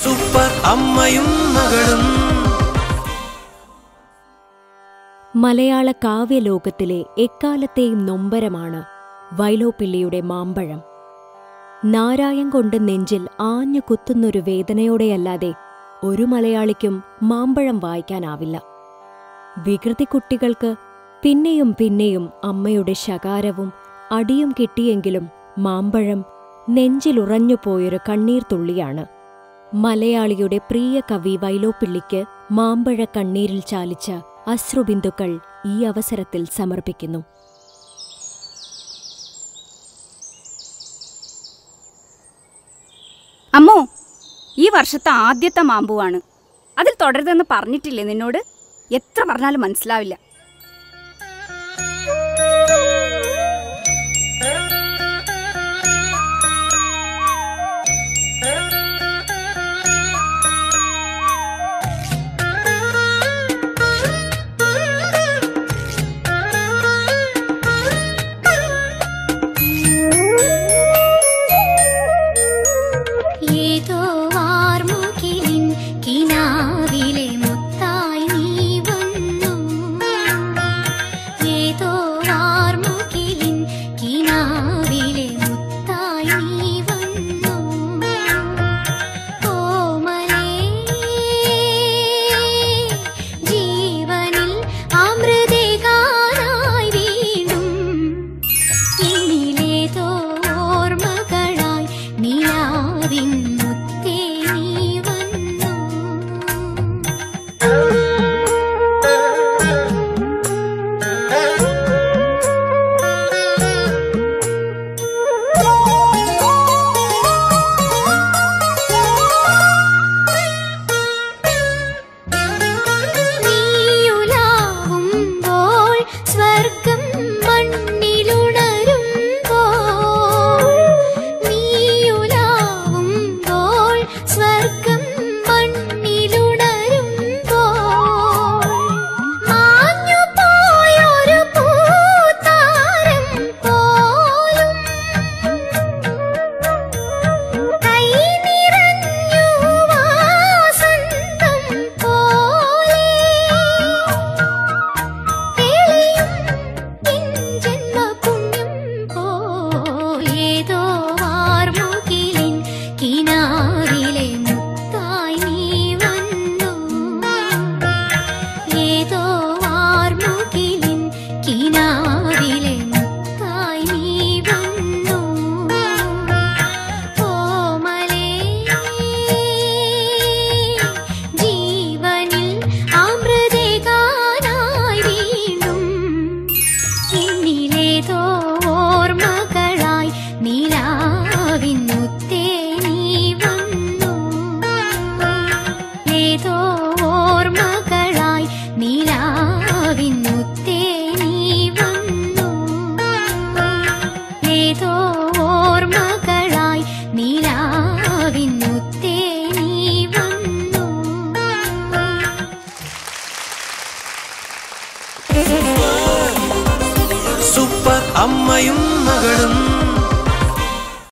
super അമ്മയും മകളും മലയാള കാവ്യലോകത്തിലെ എക്കാലത്തെയും നൊമ്പരമാണ് വൈലോപ്പിള്ളിയുടെ മാമ്പഴം നാരായം കൊണ്ട് നെഞ്ചിൽ ആഞ്ഞു കുത്തുന്നൊരു വേദനയോടെയല്ലാതെ ഒരു മലയാളിക്കും മാമ്പഴം വായിക്കാനാവില്ല വികൃതി കുട്ടികൾക്ക് പിന്നെയും പിന്നെയും അമ്മയുടെ ശകാരവും അടിയും കിട്ടിയെങ്കിലും മാമ്പഴം നെഞ്ചിലുറഞ്ഞുപോയൊരു കണ്ണീർ തുള്ളിയാണ് മലയാളിയുടെ പ്രിയ കവി വൈലോപ്പിള്ളിക്ക് മാമ്പഴ കണ്ണീരിൽ ചാലിച്ച അശ്രുബിന്ദുക്കൾ ഈ അവസരത്തിൽ സമർപ്പിക്കുന്നു അമ്മോ ഈ വർഷത്തെ ആദ്യത്തെ മാമ്പുവാണ് അതിൽ തുടരുതെന്ന് പറഞ്ഞിട്ടില്ലേ നിന്നോട് എത്ര പറഞ്ഞാലും മനസ്സിലാവില്ല ഏതോ വാർമുകിലിൻ കിനാവിലെ